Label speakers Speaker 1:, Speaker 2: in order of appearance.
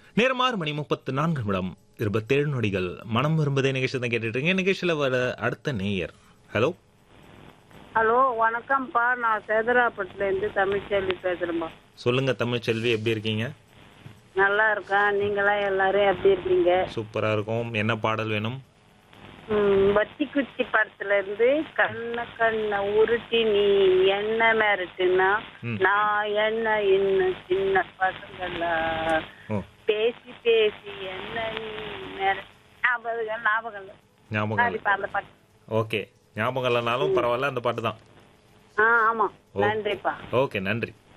Speaker 1: நேரம் ஆறு மணி முப்பத்து நான்கு நிமிடம் இருபத்தேழு நொடிகள் மனம் விரும்புதே நிகழ்ச்சி தான் கேட்டுட்டு இருக்கீங்க நிகழ்ச்சியில வர அடுத்த நேயர் ஹலோ
Speaker 2: ஹலோ வணக்கம்ப்பா நான் சேதராப்பட்டுல இருந்து தமிழ்ச்செல்வி பேசுறேன்பா
Speaker 1: சொல்லுங்க தமிழ்ச்செல்வி எப்படி இருக்கீங்க
Speaker 2: நல்லா இருக்கேன் நீங்களாம் எல்லாரும் எப்படி இருக்கீங்க
Speaker 1: சூப்பரா இருக்கும் என்ன பாடல் வேணும்
Speaker 2: ம், வத்தி குச்சி படத்துல இருந்து கண்ண கண்ண உருட்டி நீ என்ன மிரட்டுனா
Speaker 1: ம்.
Speaker 2: நான் என்ன இன்னும் சின்ன பசங்கள
Speaker 1: ஓ
Speaker 2: பேசி பேசி என்ன நீ மிர- ஞாபகம் ஞாபகம் இல்லை.
Speaker 1: ஞாபகம் இல்லை.
Speaker 2: சரிப்பா அந்த பாட்டு
Speaker 1: ஓகே ஞாபகம் இல்லைனாலும் பரவாயில்ல அந்த பாட்டு தான்
Speaker 2: ஆ ஆமா
Speaker 1: ஓ.
Speaker 2: நன்றிப்பா
Speaker 1: ஓகே நன்றி